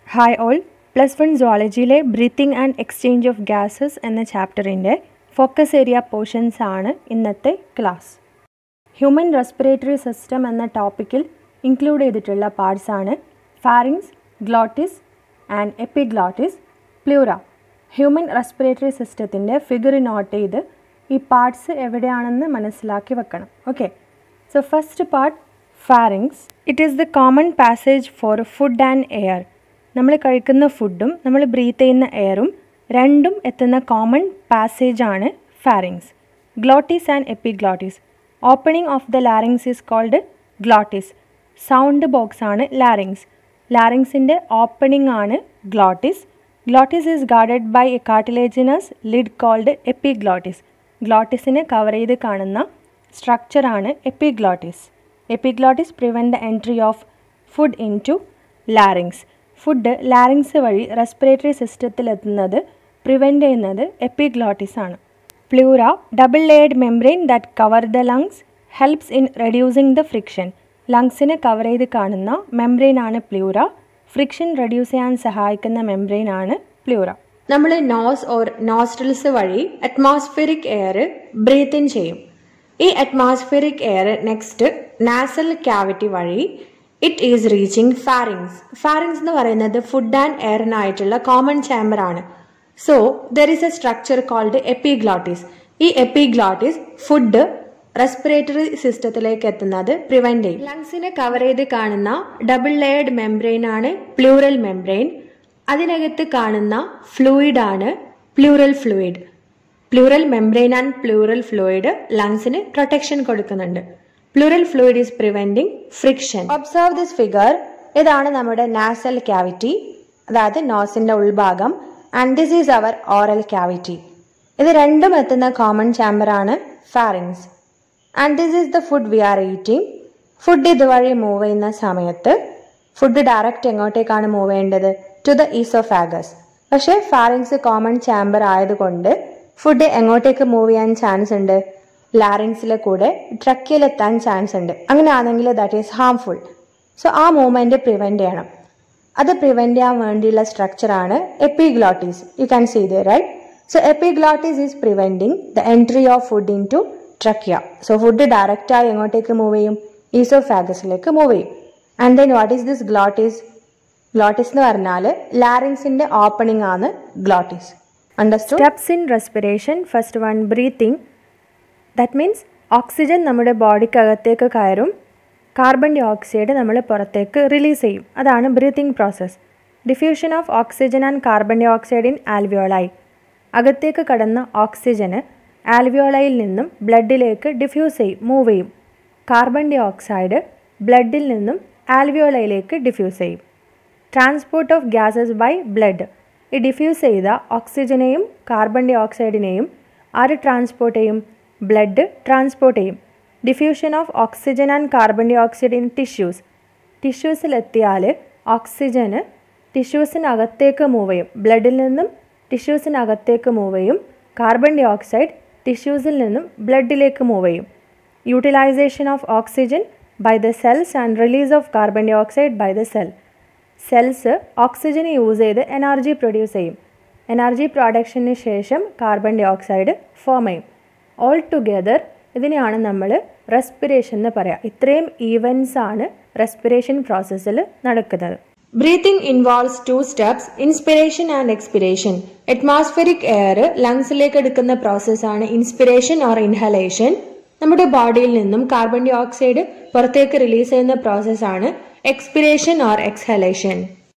Hi all plus one സുവോളജിയിലെ breathing and exchange of gases എന്ന ചാപ്റ്ററിൻ്റെ ഫോക്കസ് ഏരിയ പോർഷൻസ് ആണ് ഇന്നത്തെ ക്ലാസ് ഹ്യൂമൻ റെസ്പിറേറ്ററി സിസ്റ്റം എന്ന ടോപ്പിക്കിൽ ഇൻക്ലൂഡ് ചെയ്തിട്ടുള്ള പാർട്സ് ആണ് pharynx glottis and epiglottis pleura human respiratory സിസ്റ്റത്തിൻ്റെ ഫിഗർ നോട്ട് ചെയ്ത് ഈ പാർട്സ് എവിടെയാണെന്ന് മനസ്സിലാക്കി വെക്കണം okay so first part pharynx it is the common passage for food and air നമ്മൾ കഴിക്കുന്ന ഫുഡും നമ്മൾ ബ്രീത്ത് ചെയ്യുന്ന എയറും രണ്ടും എത്തുന്ന കോമൺ പാസേജ് ആണ് pharynx glottis and epiglottis opening of the larynx is called glottis sound box ആണ് ലാരിങ്സ് ലാരിങ്സിൻ്റെ ഓപ്പണിംഗ് ആണ് glottis glottis is guarded by A cartilaginous lid called epiglottis ഗ്ലോട്ടിസിനെ കവർ ചെയ്ത് കാണുന്ന സ്ട്രക്ചറാണ് epiglottis epiglottis prevent the entry of food into larynx food larynx വഴി respiratory സിസ്റ്റത്തിൽ എത്തുന്നത് പ്രിവെൻറ്റ് ചെയ്യുന്നത് എപ്പിഗ്ലോട്ടിസ് ആണ് pleura double layered membrane that cover the lungs helps in reducing the friction ലങ്സിനെ കവർ ചെയ്ത് കാണുന്ന മെംബ്രെയിൻ ആണ് പ്ലൂറ ഫ്രിക്ഷൻ റെഡ്യൂസ് ചെയ്യാൻ സഹായിക്കുന്ന മെംബ്രെയിൻ ആണ് പ്ലൂറ നമ്മൾ നോസ് ഓർ നോസ്ട്രിൽസ് വഴി അറ്റ്മോസ്ഫിയറിക് എയർ ബ്രീത്ത് ഇൻ ചെയ്യും ഈ atmospheric air next nasal cavity വഴി it is reaching pharynx pharynx എന്ന് പറയുന്നത് ഫുഡ് ആൻഡ് എയറിനായിട്ടുള്ള കോമൺ ചാമ്പർ ആണ് so there is a structure called epiglottis ഈ എപ്പിഗ്ലോട്ടിസ് ഫുഡ് റെസ്പിറേറ്ററി സിസ്റ്റത്തിലേക്ക് എത്തുന്നത് പ്രിവെന്റ് ചെയ്യും ലങ്സിനെ കവർ ചെയ്ത് കാണുന്ന ഡബിൾ ലെയർഡ് മെംബ്രെയിൻ ആണ് പ്ലൂറൽ മെംബ്രെയിൻ അതിനകത്ത് കാണുന്ന ഫ്ലൂയിഡ് ആണ് pleural fluid pleural membrane and pleural fluid ലങ്സിന് protection കൊടുക്കുന്നുണ്ട് pleural fluid is preventing friction observe this figure ഇതാണ് നമ്മുടെ നാസൽ ക്യാവിറ്റി അതായത് നോസിന്റെ ഉൾഭാഗം and this is our oral cavity ഇത് രണ്ടും എത്തുന്ന കോമൺ ചാമ്പർ ആണ് pharynx and this is the food we are eating food ഇതുവഴി മൂവ് ചെയ്യുന്ന സമയത്ത് ഫുഡ് ഡയറക്റ്റ് എങ്ങോട്ടേക്കാണ് മൂവ് ചെയ്യേണ്ടത് ടു ദ ഈസോഫാഗസ് പക്ഷേ ഫാരിങ്സ് കോമൺ ചാമ്പർ ആയതുകൊണ്ട് ഫുഡ് എങ്ങോട്ടേക്ക് മൂവ് ചെയ്യാൻ ചാൻസ് ഉണ്ട് ലാറിങ്സിലെ കൂടെ ട്രക്കിലെത്താൻ ചാൻസ് ഉണ്ട് അങ്ങനെ ആണെങ്കിൽ ദാറ്റ് ഈസ് ഹാംഫുൾ സോ ആ മൂവ്മെന്റ് പ്രിവെന്റ് ചെയ്യണം അത് പ്രിവെന്റ് ചെയ്യാൻ വേണ്ടിയുള്ള സ്ട്രക്ചറാണ് epiglottis you can see the right so epiglottis is preventing the entry of food into trachea so food ഡയറക്റ്റായി എങ്ങോട്ടേക്ക് മൂവ് ചെയ്യും ഈസോഫാഗസിലേക്ക് മൂവ് ചെയ്യും and then what is this glottis glottis എന്ന് പറഞ്ഞാൽ ലാറിങ്സിന്റെ ഓപ്പണിംഗ് ആണ് glottis understood steps in respiration first one breathing that means oxygen നമ്മുടെ ബോഡിക്കകത്തേക്ക് കയറും കാർബൺ ഡൈ ഓക്സൈഡ് നമ്മൾ പുറത്തേക്ക് റിലീസ് ചെയ്യും അതാണ് breathing process diffusion of oxygen and carbon dioxide in ആൽവിയോളായി അകത്തേക്ക് കടന്ന ഓക്സിജന് ആൽവിയോളയിൽ നിന്നും ബ്ലഡിലേക്ക് ഡിഫ്യൂസ് ചെയ്യും മൂവ് ചെയ്യും കാർബൺ ഡൈ ഓക്സൈഡ് ബ്ലഡിൽ നിന്നും ആൽവിയോളയിലേക്ക് ഡിഫ്യൂസ് ചെയ്യും transport of gases by blood ഈ ഡിഫ്യൂസ് ചെയ്ത ഓക്സിജനെയും കാർബൺ ഡൈ ഓക്സൈഡിനെയും ആര് ട്രാൻസ്പോർട്ട് ചെയ്യും ബ്ലഡ് ട്രാൻസ്പോർട്ട് ചെയ്യും diffusion of oxygen and carbon dioxide in tissues ടിഷ്യൂസിലെത്തിയാൽ ഓക്സിജന് ടിഷ്യൂസിനകത്തേക്ക് മൂവ് ചെയ്യും ബ്ലഡിൽ നിന്നും ടിഷ്യൂസിനകത്തേക്ക് മൂവ് ചെയ്യും കാർബൺ ഡൈ ഓക്സൈഡ് ടിഷ്യൂസിൽ നിന്നും ബ്ലഡിലേക്ക് മൂവ് ചെയ്യും utilisation of oxygen by the cells and release of carbon dioxide by the cell cells oxygen use ചെയ്ത് എനർജി പ്രൊഡ്യൂസ് ചെയ്യും എനർജി പ്രൊഡക്ഷന് ശേഷം കാർബൺ ഡൈ ഓക്സൈഡ് ഫോം ചെയ്യും ഓൾ ടുഗെദർ ഇതിനെയാണ് നമ്മൾ റെസ്പിറേഷൻ എന്ന് പറയാം ഇത്രയും ഈവൻസ് ആണ് റെസ്പിറേഷൻ പ്രോസസ്സിൽ നടക്കുന്നത് breathing involves two steps inspiration and expiration atmospheric air ലങ്സിലേക്ക് എടുക്കുന്ന പ്രോസസ്സാണ് ഇൻസ്പിറേഷൻ ഓർ ഇൻഹലേഷൻ നമ്മുടെ ബോഡിയിൽ നിന്നും കാർബൺ ഡൈ ഓക്സൈഡ് പുറത്തേക്ക് റിലീസ് ചെയ്യുന്ന പ്രോസസ്സാണ് expiration or exhalation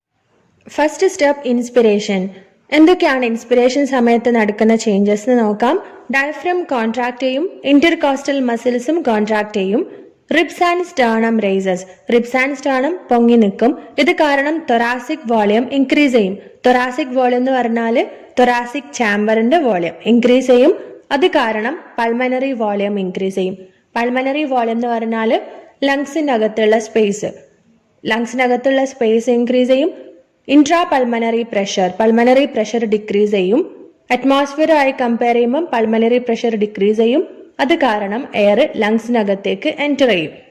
first step inspiration എന്തൊക്കെയാണ് ഇൻസ്പിറേഷൻ സമയത്ത് നടക്കുന്ന ചേഞ്ചസ് എന്ന് നോക്കാം ഡയഫ്രം കോൺട്രാക്ട് ചെയ്യും ഇന്റർകോസ്റ്റൽ മസിൽസും കോൺട്രാക്ട് ചെയ്യും ribs and sternum raises ribs and sternum പൊങ്ങി നിൽക്കും ഇത് കാരണം തൊറാസിക് വോളിയം ഇൻക്രീസ് ചെയ്യും തൊറാസിക് വോളിയം എന്ന് പറഞ്ഞാൽ തൊറാസിക് ചാമ്പറിന്റെ വോളിയം ഇൻക്രീസ് ചെയ്യും അത് കാരണം പൾമനറി വോളിയം ഇൻക്രീസ് ചെയ്യും പൾമനറി വോളിയം എന്ന് പറഞ്ഞാൽ ലങ്സിന്റെ അകത്തുള്ള സ്പേസ് ലങ്സിനകത്തുള്ള സ്പേസ് ഇൻക്രീസ് ചെയ്യും intra pulmonary pressure pulmonary pressure decrease ചെയ്യും അറ്റ്മോസ്ഫിയറുമായി കമ്പയർ ചെയ്യുമ്പോൾ പൾമനറി പ്രഷർ ഡിക്രീസ് ചെയ്യും അത് കാരണം എയർ ലങ്സിനകത്തേക്ക് എൻറ്റർ ചെയ്യും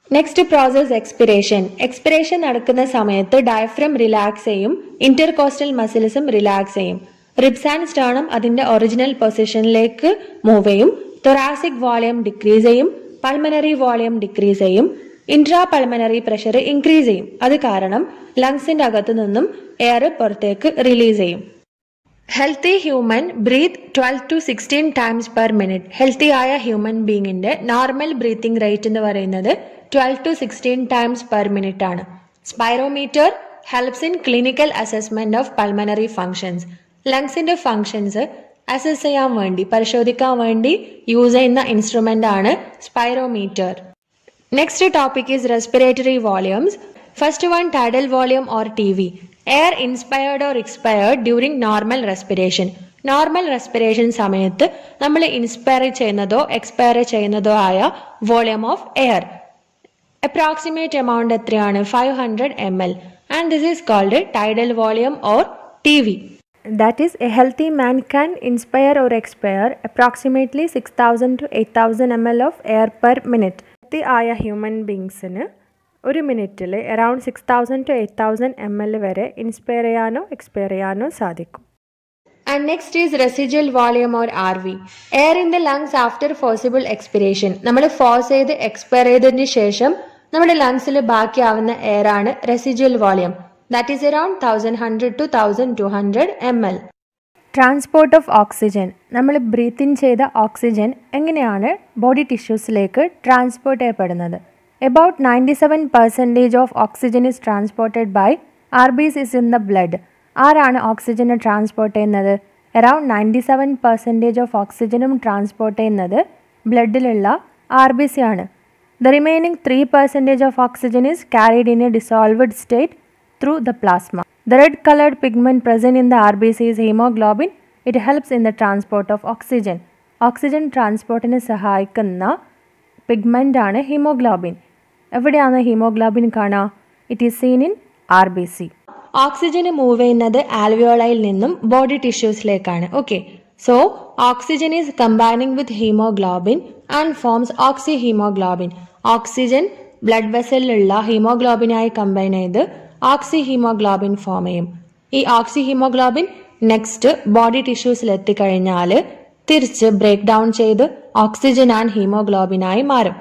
നെക്സ്റ്റ് പ്രോസസ് എക്സ്പിരേഷൻ എക്സ്പിരേഷൻ നടക്കുന്ന സമയത്ത് ഡയഫ്രം റിലാക്സ് ചെയ്യും ഇന്റർകോസ്റ്റൽ മസിൽസും റിലാക്സ് ചെയ്യും റിബ്സ് ആൻഡ് സ്റ്റേണം അതിന്റെ ഒറിജിനൽ പൊസിഷനിലേക്ക് മൂവ് ചെയ്യും തൊറാസിക് വോളിയം ഡിക്രീസ് ചെയ്യും പൾമനറി വോളിയം ഡിക്രീസ് ചെയ്യും ഇൻട്രാ പൾമനറി പ്രഷർ ഇൻക്രീസ് ചെയ്യും അത് കാരണം ലങ്സിന്റെ അകത്തു നിന്നും എയർ പുറത്തേക്ക് റിലീസ് ചെയ്യും healthy human breathe twelve to sixteen times per minute healthy ആയ ഹ്യൂമൻ ബീങ്ങിന്റെ നോർമൽ ബ്രീത്തിങ് റേറ്റ് എന്ന് പറയുന്നത് twelve to sixteen times per minute ആണ് spirometer helps in clinical assessment of pulmonary functions ലങ്സിന്റെ ഫങ്ഷൻസ് അസസ് ചെയ്യാൻ വേണ്ടി പരിശോധിക്കാൻ വേണ്ടി യൂസ് ചെയ്യുന്ന ഇൻസ്ട്രുമെന്റ് ആണ് spirometer next topic is respiratory volumes first one tidal volume or T V air inspired or expired during normal respiration normal respiration സമയത്ത് നമ്മൾ inspire ചെയ്യുന്നതോ എക്സ്പയർ ചെയ്യുന്നതോ ആയ volume of air approximate amount എത്രയാണ് five hundred M L and this is called tidal volume or T V That is, a healthy man can inspire or expire approximately 6000 to 8000 ml of air per minute. Healthy ആയ human ബീങ്സിന് ഒരു മിനിറ്റിൽ around six thousand to eight thousand M L വരെ inspire ചെയ്യാനോ expire ചെയ്യാനോ സാധിക്കും And next is residual volume or RV. Air in the lungs after forcible expiration. നമ്മൾ force ചെയ്ത് എക്സ്പയർ ചെയ്തതിന് ശേഷം നമ്മുടെ ലങ്സിൽ ബാക്കിയാവുന്ന എയർ ആണ് residual volume that is around thousand hundred to thousand two hundred M L transport of oxygen നമ്മൾ breathe in ചെയ്ത ഓക്സിജൻ എങ്ങനെയാണ് ബോഡി ടിഷ്യൂസിലേക്ക് ട്രാൻസ്പോർട്ട് ചെയ്യപ്പെടുന്നത് about ninety seven percentage of oxygen is transported by R B Cs in the blood ആരാണ് ഓക്സിജനെ transport ചെയ്യുന്നത് around ninety seven percentage of ഓക്സിജനും transport ചെയ്യുന്നത് ബ്ലഡിലുള്ള ആർ ബി സി ആണ് the remaining three percentage of oxygen is carried in a dissolved state through the plasma. The red colored pigment present in the RBC is hemoglobin. It helps in the transport of oxygen. Oxygen ട്രാൻസ്പോർട്ടിന് സഹായിക്കുന്ന pigment ആണ് haemoglobin എവിടെയാണ് haemoglobin കാണുക it is seen in R B C ഓക്സിജന് move ചെയ്യുന്നത് ആൽവിയോളയിൽ നിന്നും body ടിഷ്യൂസിലേക്കാണ് okay so oxygen is combining with haemoglobin and forms oxy haemoglobin oxygen blood വെസലിലുള്ള ഹീമോഗ്ലോബിനായി കമ്പൈൻ ചെയ്ത് ഓക്സി ഹീമോഗ്ലോബിൻ ഫോം ചെയ്യും ഈ ഓക്സി ഹീമോഗ്ലോബിൻ നെക്സ്റ്റ് ബോഡി ടിഷ്യൂസിൽ എത്തിക്കഴിഞ്ഞാൽ തിരിച്ച് ബ്രേക്ക് ഡൗൺ ചെയ്ത് ഓക്സിജൻ ആൻഡ് ഹീമോഗ്ലോബിനായി മാറും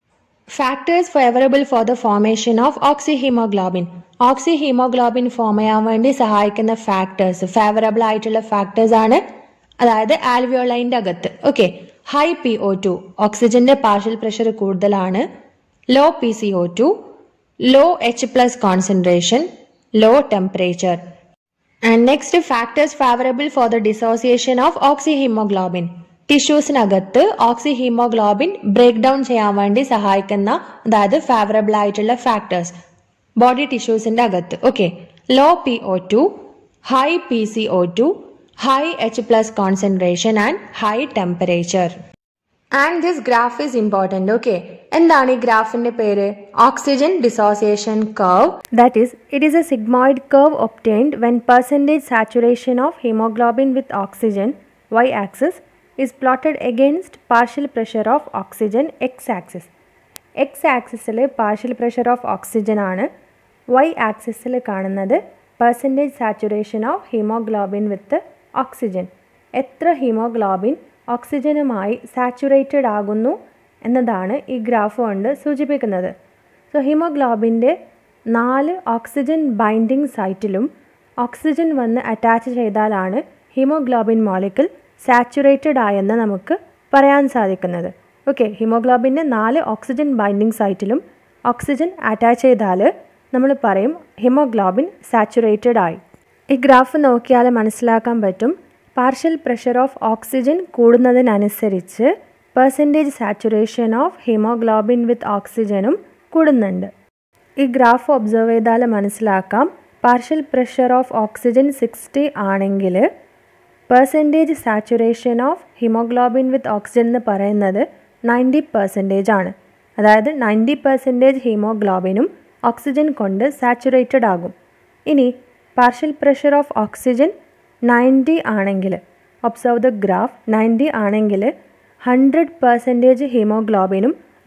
factors favourable for the formation of oxy haemoglobin oxy haemoglobin form ചെയ്യാൻ വേണ്ടി സഹായിക്കുന്ന ഫാക്ടേഴ്സ് ഫേവറബിൾ ആയിട്ടുള്ള ഫാക്ടേഴ്സ് ആണ് അതായത് ആൽവിയോളൈൻ്റെ അകത്ത് okay high P O two ഓക്സിജന്റെ പാർഷ്യൽ പ്രഷർ കൂടുതലാണ് low P C O two low H plus concentration low temperature and next factors favourable for the dissociation of oxy haemoglobin ടിഷ്യൂസിനകത്ത് oxy haemoglobin break down ചെയ്യാൻ വേണ്ടി സഹായിക്കുന്ന അതായത് favourable ആയിട്ടുള്ള factors body ടിഷ്യൂസിന്റെ അകത്ത് okay low P O two high P C O two high H plus concentration and high temperature and this graph is important okay എന്താണ് ഈ ഗ്രാഫിന്റെ പേര് oxygen dissociation curve That is, it is a sigmoid curve obtained when percentage saturation of hemoglobin with oxygen y-axis is plotted against partial pressure of oxygen x-axis. X ആക്സിസിൽ partial pressure of oxygen ആണ് Y ആക്സിസിൽ കാണുന്നത് percentage saturation of haemoglobin with oxygen എത്ര haemoglobin ഓക്സിജനുമായി saturated ആകുന്നു എന്നതാണ് ഈ graph കൊണ്ട് സൂചിപ്പിക്കുന്നത് സോ ഹീമോഗ്ലോബിൻ്റെ നാല് ഓക്സിജൻ ബൈൻഡിങ് സൈറ്റിലും ഓക്സിജൻ വന്ന് അറ്റാച്ച് ചെയ്താലാണ് ഹീമോഗ്ലോബിൻ മോളിക്കിൾ സാച്ചുറേറ്റഡ് ആയെന്ന് നമുക്ക് പറയാൻ സാധിക്കുന്നത് ഓക്കെ ഹീമോഗ്ലോബിൻ്റെ നാല് ഓക്സിജൻ ബൈൻഡിങ് സൈറ്റിലും ഓക്സിജൻ അറ്റാച്ച് ചെയ്താൽ നമ്മൾ പറയും ഹീമോഗ്ലോബിൻ സാച്ചുറേറ്റഡ് ആയി ഈ ഗ്രാഫ് നോക്കിയാൽ മനസ്സിലാക്കാൻ പറ്റും പാർഷ്യൽ പ്രഷർ ഓഫ് ഓക്സിജൻ കൂടുന്നതിനനുസരിച്ച് percentage saturation of haemoglobin with ഓക്സിജനും കൂടുന്നുണ്ട് ഈ ഗ്രാഫ് ഒബ്സർവ് ചെയ്താൽ മനസ്സിലാക്കാം partial pressure of oxygen sixty ആണെങ്കിൽ percentage saturation of haemoglobin with oxygen എന്ന് പറയുന്നത് നയൻറ്റി പെർസെൻറ്റേജ് ആണ് അതായത് നയൻറ്റി പെർസെൻറ്റേജ് ഹീമോഗ്ലോബിനും ഓക്സിജൻ കൊണ്ട് സാച്ചുറേറ്റഡ് ആകും ഇനി partial pressure of oxygen ninety ആണെങ്കിൽ ഒബ്സർവ് ദ ഗ്രാഫ് നയൻറ്റി ആണെങ്കിൽ ഹൺഡ്രഡ് പെർസെൻറ്റേജ് ഹീമോഗ്ലോബിനും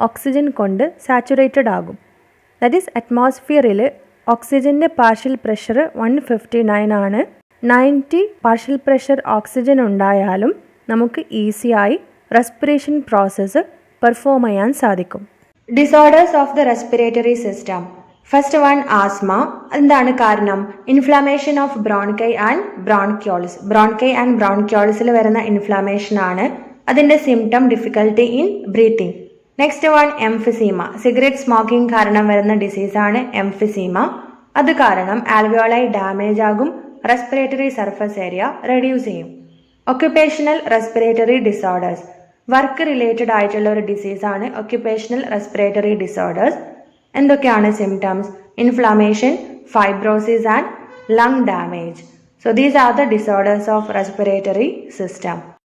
ഓക്സിജൻ കൊണ്ട് സാച്ചുറേറ്റഡ് ആകും ദാറ്റ് ഈസ് അറ്റ്മോസ്ഫിയറിൽ ഓക്സിജൻ്റെ partial pressure one fifty nine ആണ് നയൻറ്റി പാർഷ്യൽ പ്രഷർ ഓക്സിജൻ ഉണ്ടായാലും നമുക്ക് ഈസിയായി റെസ്പിറേഷൻ പ്രോസസ്സ് പെർഫോം ചെയ്യാൻ സാധിക്കും disorders of the respiratory system first one asthma എന്താണ് കാരണം inflammation of bronchi and bronchioles bronchi and ബ്രോൺക്യോൾസിൽ വരുന്ന ഇൻഫ്ലമേഷൻ ആണ് അതിന്റെ symptom difficulty in breathing next one emphysema cigarette smoking കാരണം വരുന്ന ഡിസീസാണ് എംഫിസീമ അത് കാരണം ആൽവിയോളൈ ഡാമേജ് ആകും റെസ്പിറേറ്ററി സർഫസ് ഏരിയ റെഡ്യൂസ് ചെയ്യും occupational respiratory disorders work related ആയിട്ടുള്ള ഒരു ഡിസീസാണ് ഒക്യുപേഷണൽ റെസ്പിറേറ്ററി ഡിസോർഡേഴ്സ് എന്തൊക്കെയാണ് symptoms inflammation fibrosis and lung damage so these are the disorders of respiratory system